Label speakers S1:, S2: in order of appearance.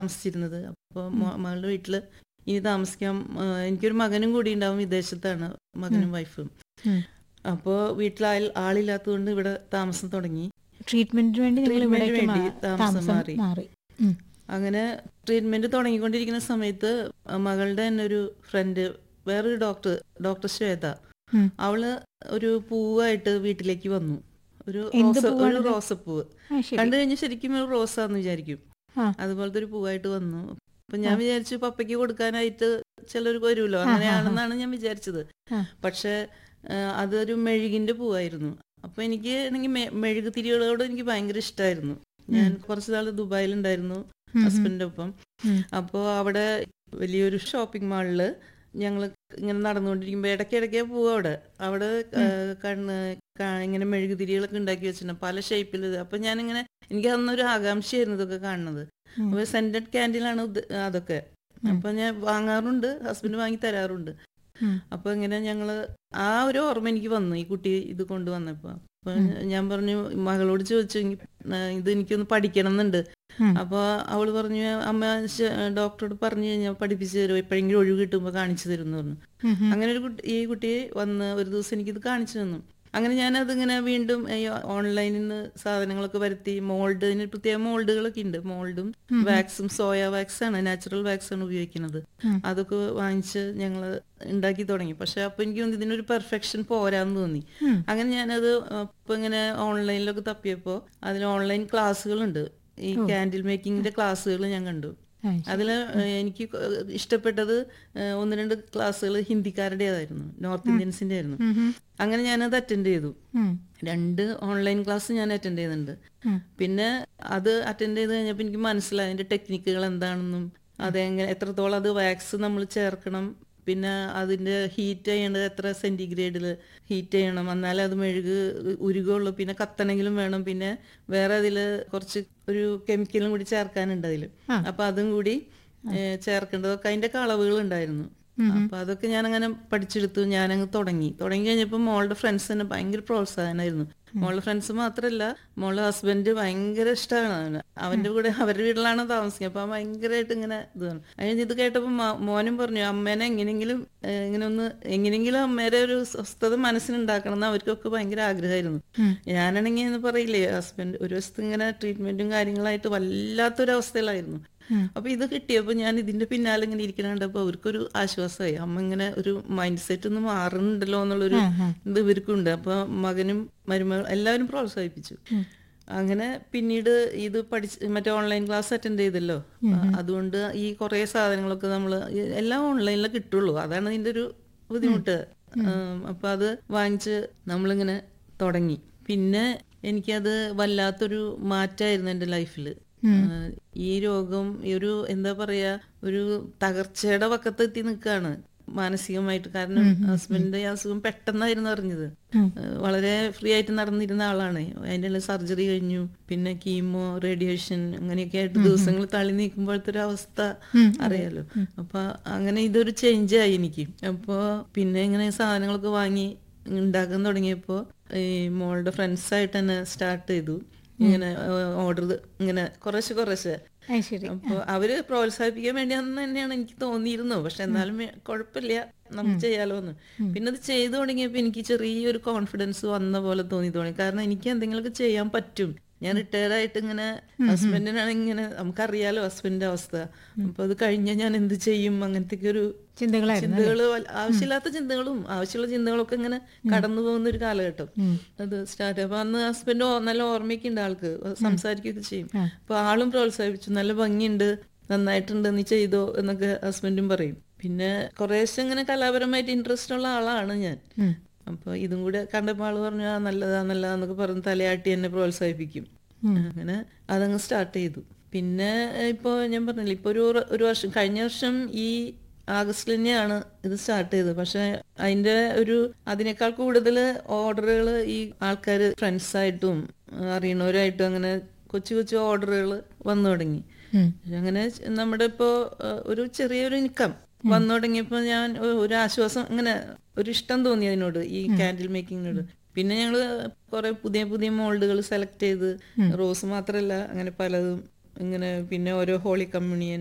S1: താമസിച്ചിരുന്നത് അപ്പോൾ മകളുടെ വീട്ടിൽ ഇനി താമസിക്കാം ആ, എനിക്കൊരു മകനും കൂടി ഉണ്ടാവും വിദേശത്താണ് മകനും വൈഫും
S2: ഉം.
S1: അപ്പോൾ വീട്ടിൽ ആൾ- ആളില്ലാത്തതുകൊണ്ട് ഇവിടെ താമസം തുടങ്ങി
S2: ട്രീറ്റ്മെന്റിന് വേണ്ടി നിങ്ങൾ
S1: ട്രീറ്റ്മെന്റിന്
S2: ഇവിടേക്ക്
S1: വേണ്ടി
S2: മാ-
S1: താമസം
S2: താമസം
S1: മാറി.
S2: മാറി ഉം.
S1: അങ്ങനെ ട്രീറ്റ്മെന്റ് തുടങ്ങിക്കൊണ്ടിരിക്കുന്ന സമയത്ത് ആ, മകളുടെ തന്നെ ഒരു ഫ്രണ്ട് വേറൊരു ഡോക്ടർ ഡോക്ടർ ശ്വേത
S2: ഉം.
S1: അവള് ഒരു പൂവായിട്ട് വീട്ടിലേക്ക് വന്നു ഒരു
S2: എന്ത്
S1: റോസ ഒരു
S2: പൂവാണിത്?
S1: റോസപ്പൂവ്
S2: ആ, ശരി.
S1: കണ്ടു കഴിഞ്ഞാൽ ശരിക്കും ഒരു റോസാന്ന് വിചാരിക്കും
S2: ആ.
S1: അതുപോലത്തെ ഒരു പൂവായിട്ട് വന്നു അപ്പൊ ഞാൻ
S2: ആ.
S1: വിചാരിച്ചു പപ്പയ്ക്ക് കൊടുക്കാനായിട്ട് ചിലർ വരുമല്ലോ
S2: ആ, ആ, ആ.
S1: അങ്ങനെയാണെന്നാണ് ഞാൻ വിചാരിച്ചത്
S2: ആ.
S1: പക്ഷെ ആ, അതൊരു മെഴുകിന്റെ പൂവായിരുന്നു അപ്പൊ എനിക്ക് ആണെങ്കിൽ മെ- മെഴുക് തിരികളോട് എനിക്ക് ഭയങ്കര ഇഷ്ടമായിരുന്നു ഞാൻ കുറച്ച് നാൾ ദുബായിലുണ്ടായിരുന്നു
S2: ഉം, ഉം.
S1: ഹസ്ബൻഡിന്റെ ഒപ്പം
S2: ഉം.
S1: അപ്പോൾ അവിടെ വലിയൊരു ഷോപ്പിംഗ് മാളില് ഞങ്ങൾ ഇങ്ങനെ നടന്നുകൊണ്ടിരിക്കുമ്പോൾ ഇടയ്ക്കിടയ്ക്ക് പോവും അവിടെ അവിടെ ആ, കണ്ണ് കാ- ഇങ്ങനെ മെഴുകുതിരികളൊക്കെ ഉണ്ടാക്കി വെച്ചിട്ടുണ്ട് പല ഷേപ്പിൽ അപ്പൊ ഞാനിങ്ങനെ എനിക്ക് അന്നൊരു ആകാംക്ഷയായിരുന്നു ഇതൊക്കെ കാണുന്നത്
S2: ഉം.
S1: അപ്പൊ സെന്റഡ് ക്യാൻഡിലാണ് അതൊക്കെ
S2: ഉം.
S1: അപ്പൊ ഞാൻ വാങ്ങാറുണ്ട് ഹസ്ബൻഡ് വാങ്ങി തരാറുണ്ട്
S2: ഉം.
S1: അപ്പൊ ഇങ്ങനെ ഞങ്ങള് ആ ഒരു ഓർമ്മ എനിക്ക് വന്നു ഈ കുട്ടി ഇത് കൊണ്ടുവന്നപ്പോ അപ്പൊ ഞാൻ പറഞ്ഞു മകളോട് ചോദിച്ചു "എനിക്ക്, ആ, ഇത് എനിക്കൊന്ന് പഠിക്കണം എന്നുണ്ട്
S2: ഉം.
S1: അപ്പൊ അവള് പറഞ്ഞു അമ്മ ശ- ഡോക്ടറോട് പറഞ്ഞു കഴിഞ്ഞാൽ പഠിപ്പിച്ചു തരും എപ്പോഴെങ്കിലും ഒഴിവ് കിട്ടുമ്പോൾ കാണിച്ചു തരും എന്ന് പറഞ്ഞു
S2: ഉം, ഉം.
S1: അങ്ങനെ ഒരു കുട്ടി ഈ കുട്ടി വന്ന് ഒരു ദിവസം എനിക്കിത് കാണിച്ചു തന്നു അങ്ങനെ ഞാൻ അതിങ്ങനെ വീണ്ടും ഈ ഓൺലൈനിൽ നിന്ന് സാധനങ്ങളൊക്കെ വരുത്തി മോൾഡ് ഇതിന് പ്രത്യേക മോൾഡുകളൊക്കെ ഉണ്ട് മോൾഡും വാക്സും സോയ വാക്സ് ആണ് നാച്ചുറൽ വാക്സ് ആണ് ഉപയോഗിക്കുന്നത്
S2: ഉം.
S1: അതൊക്കെ വാങ്ങിച്ച് ഞങ്ങൾ ഉണ്ടാക്കി തുടങ്ങി പക്ഷെ അപ്പൊ എനിക്ക് തോന്നി ഇതിനൊരു പെർഫെക്ഷൻ പോരാന്ന് തോന്നി
S2: ഉം.
S1: അങ്ങനെ ഞാനത് ഇപ്പൊ ഇങ്ങനെ ഓൺലൈനിലൊക്കെ തപ്പിയപ്പോ അതിൽ ഓൺലൈൻ ക്ലാസ്സുകളുണ്ട് ഈ കാൻഡിൽ മേക്കിങ്ങിന്റെ ക്ലാസ്സുകൾ ഞാൻ കണ്ടു
S2: ആ,
S1: അതിൽ എനിക്ക് ഇഷ്ടപ്പെട്ടത് ഏഹ്, ഒന്ന് രണ്ട് ക്ലാസ്സുകൾ ഹിന്ദിക്കാരുടേതായിരുന്നു നോർത്ത് ഇന്ത്യൻസിന്റെ ആയിരുന്നു
S2: ഉം, ഉം.
S1: അങ്ങനെ ഞാനത് അറ്റൻഡ് ചെയ്തു
S2: ഉം.
S1: രണ്ട് ഓൺലൈൻ ക്ലാസ് ഞാൻ അറ്റൻഡ് ചെയ്യുന്നുണ്ട്
S2: ഉം.
S1: പിന്നെ അത് അറ്റൻഡ് ചെയ്ത് കഴിഞ്ഞപ്പോൾ എനിക്ക് മനസ്സിലായി അതിന്റെ ടെക്നിക്കുകൾ എന്താണെന്നും അതെങ്ങനെ എത്രത്തോളം അത് വാക്സ് നമ്മൾ ചേർക്കണം പിന്നെ അതിന്റെ ഹീറ്റ് ചെയ്യേണ്ടത് എത്ര സെന്റിഗ്രേഡിൽ ഹീറ്റ് ചെയ്യണം എന്നാലേ അത് മെഴുക് ഉരുകുള്ളൂ പിന്നെ കത്തണെങ്കിലും വേണം പിന്നെ വേറെ അതിൽ കുറച്ച് ഒരു കെമിക്കലും കൂടി ചേർക്കാനുണ്ട് അതിൽ
S2: ആ.
S1: അപ്പൊ അതും കൂടി ഏഹ്, ചേർക്കേണ്ടതൊക്കെ അതിന്റെ ഒക്കെ അളവുകൾ ഉണ്ടായിരുന്നു അപ്പൊ അതൊക്കെ ഞാൻ അങ്ങനെ പഠിച്ചെടുത്തു ഞാനങ്ങ് തുടങ്ങി തുടങ്ങി കഴിഞ്ഞപ്പോൾ മോളുടെ ഫ്രണ്ട്സ് തന്നെ ഭയങ്കര പ്രോത്സാഹനമായിരുന്നു മോളുടെ ഫ്രണ്ട്സ് മാത്രല്ല മോളുടെ ഹസ്ബൻഡ് ഭയങ്കര ഇഷ്ടമാണ് അവന് അവന്റെ കൂടെ അവരുടെ വീട്ടിലാണ് താമസിക്കുക അപ്പൊ അവൻ ഭയങ്കരമായിട്ട് ഇങ്ങനെ ഇത് പറഞ്ഞു അതിന് ഇത് കേട്ടപ്പോൾ മോനും പറഞ്ഞു അമ്മേനെ എങ്ങനെയെങ്കിലും ഏഹ്, ഇങ്ങനെ ഒന്ന് എങ്ങനെയെങ്കിലും അമ്മേരെ ഒരു സ്വസ്ഥത മനസ്സിനുണ്ടാക്കണം എന്ന് അവർക്കൊക്കെ ഭയങ്കര ആഗ്രഹമായിരുന്നു
S2: ഉം.
S1: ഞാനാണെങ്കിൽ എന്ന് പറയില്ലേ ഹസ്ബൻഡ് ഒരു വശത്ത് ഇങ്ങനെ ട്രീറ്റ്മെന്റും കാര്യങ്ങളായിട്ട് വല്ലാത്തൊരു അവസ്ഥയിലായിരുന്നു
S2: ഉം.
S1: അപ്പൊ ഇത് കിട്ടിയപ്പോ ഞാൻ ഇതിന്റെ പിന്നാലെ ഇങ്ങനെ ഇരിക്കണ കണ്ടപ്പോ അവർക്കൊരു ആശ്വാസമായി അമ്മ ഇങ്ങനെ ഒരു മൈൻഡ് സെറ്റ് ഒന്ന് മാറുന്നുണ്ടല്ലോ എന്നുള്ളൊരു
S2: ആ, ആ.
S1: ഇത് ഇവർക്കുണ്ട് അപ്പൊ മകനും മരുമകൾ എല്ലാവരും പ്രോത്സാഹിപ്പിച്ചു
S2: ഉം.
S1: അങ്ങനെ പിന്നീട് ഇത് പഠിച്ച് മറ്റേ ഓൺലൈൻ ക്ലാസ് അറ്റൻഡ് ചെയ്തല്ലോ അതുകൊണ്ട് ഈ കുറെ സാധനങ്ങളൊക്കെ നമ്മൾ എല്ലാം ഓൺലൈനിൽ കിട്ടുള്ളൂ അതാണ് ഇതിന്റെ ഒരു ബുദ്ധിമുട്ട് ഉം, അപ്പൊ അത് വാങ്ങിച്ച് നമ്മളിങ്ങനെ തുടങ്ങി പിന്നെ എനിക്കത് വല്ലാത്തൊരു മാറ്റമായിരുന്നു എൻ്റെ ലൈഫിൽ ഈ രോഗം ഈ ഒരു എന്താ പറയാ ഒരു തകർച്ചയുടെ പക്കത്ത് എത്തി നിൽക്കുകയാണ് മാനസികമായിട്ട് കാരണം ഹസ്ബൻഡിന്റെ ഈ അസുഖം പെട്ടെന്നായിരുന്നു അറിഞ്ഞത്
S2: ഉം.
S1: ഏഹ് വളരെ ഫ്രീ ആയിട്ട് നടന്നിരുന്ന ആളാണ് അതിൻ്റെ സർജറി കഴിഞ്ഞു പിന്നെ കീമോ റേഡിയേഷൻ അങ്ങനെയൊക്കെ ആയിട്ട് ദിവസങ്ങൾ തള്ളി നീക്കുമ്പോഴത്തെ ഒരു അവസ്ഥ അറിയാലോ അപ്പൊ അങ്ങനെ ഇതൊരു ചേഞ്ച് ആയി എനിക്ക് അപ്പൊ പിന്നെ ഇങ്ങനെ സാധനങ്ങളൊക്കെ വാങ്ങി ഉണ്ടാക്കാൻ തുടങ്ങിയപ്പോ ഈ മോളുടെ ഫ്രണ്ട്സ് ആയിട്ട് തന്നെ സ്റ്റാർട്ട് ചെയ്തു ഇങ്ങനെ ഓർഡർ ഇങ്ങനെ കുറേശ്ശെ കുറേശ്ശെ
S2: ആ, ശരി
S1: അപ്പൊ അവര് പ്രോത്സാഹിപ്പിക്കാൻ വേണ്ടിയാന്ന് തന്നെയാണ് എനിക്ക് തോന്നിയിരുന്നു പക്ഷെ എന്നാലും വേ- കുഴപ്പമില്ല നമുക്ക് ചെയ്യാലോ എന്ന് പിന്നെ അത് ചെയ്തു തുടങ്ങിയപ്പോ എനിക്ക് ചെറിയൊരു കോൺഫിഡൻസ് വന്ന പോലെ തോന്നി തോന്നി കാരണം എനിക്ക് എന്തെങ്കിലുമൊക്കെ ചെയ്യാൻ പറ്റും ഞാൻ റിട്ടയർഡ് ആയിട്ട് ഇങ്ങനെ ഹസ്ബൻഡിനാണ് ഇങ്ങനെ നമുക്കറിയാലോ ഹസ്ബൻഡിന്റെ അവസ്ഥ അപ്പൊ അത് കഴിഞ്ഞാൽ ഞാൻ എന്ത് ചെയ്യും അങ്ങനത്തെ ഒരു
S2: ചിന്തകളായിരുന്നു
S1: ചിന്തകള് വല്ല- ആവശ്യമില്ലാത്ത ചിന്തകളും ആവശ്യമുള്ള ചിന്തകളൊക്കെ ഇങ്ങനെ കടന്നു പോകുന്ന ഒരു കാലഘട്ടം
S2: ഉം.
S1: അത് സ്റ്റാർട്ട് അപ്പൊ അന്ന് ഹസ്ബൻഡ് നല്ല ഓർമ്മയൊക്കെ ഉണ്ട് ആൾക്ക് സംസാരിക്കുകയൊക്കെ ചെയ്യും
S2: ആ.
S1: അപ്പൊ ആളും പ്രോത്സാഹിപ്പിച്ചു നല്ല ഭംഗിയുണ്ട് നന്നായിട്ടുണ്ട് നീ ചെയ്തോ എന്നൊക്കെ ഹസ്ബൻഡും പറയും പിന്നെ കുറേശ്ശെ ഇങ്ങനെ കലാപരമായിട്ട് ഇൻട്രസ്റ്റ് ഉള്ള ആളാണ് ഞാൻ
S2: ഉം.
S1: അപ്പൊ ഇതും കൂടെ കണ്ടപ്പോൾ ആള് പറഞ്ഞു ആ നല്ലതാ നല്ലതാന്നൊക്കെ പറഞ്ഞ് തലയാട്ടി എന്നെ പ്രോത്സാഹിപ്പിക്കും
S2: ഉം.
S1: അങ്ങനെ അതങ്ങ് സ്റ്റാർട്ട് ചെയ്തു പിന്നെ ഇപ്പോൾ ഞാൻ പറഞ്ഞില്ല ഇപ്പോൾ ഒരു വർ- ഒരു വർഷം കഴിഞ്ഞ വർഷം ഈ ആഗസ്റ്റിൽ തന്നെയാണ് ഇത് സ്റ്റാർട്ട് ചെയ്തത് പക്ഷെ അതിന്റെ ഒരു അതിനേക്കാൾ കൂടുതൽ ഓർഡറുകൾ ഈ ആൾക്കാർ ഫ്രണ്ട്സായിട്ടും അറിയണവരായിട്ടും അങ്ങനെ കൊച്ചു കൊച്ചു ഓർഡറുകൾ വന്നു തുടങ്ങി
S2: ഉം.
S1: അങ്ങനെ നമ്മുടെ ഇപ്പോ ഏഹ്, ഒരു ചെറിയൊരു ഇൻകം വന്നു തുടങ്ങിയപ്പോ ഞാൻ ഒ- ഒരു ആശ്വാസം അങ്ങനെ ഒരു ഇഷ്ടം തോന്നി അതിനോട് ഈ കാൻഡിൽ മേക്കിങ്ങിനോട് പിന്നെ ഞങ്ങള് കുറെ പുതിയ പുതിയ മോൾഡുകൾ സെലക്ട് ചെയ്ത് റോസ് മാത്രല്ല അങ്ങനെ പലതും ഇങ്ങനെ പിന്നെ ഓരോ ഹോളി കമ്മ്യൂണിയൻ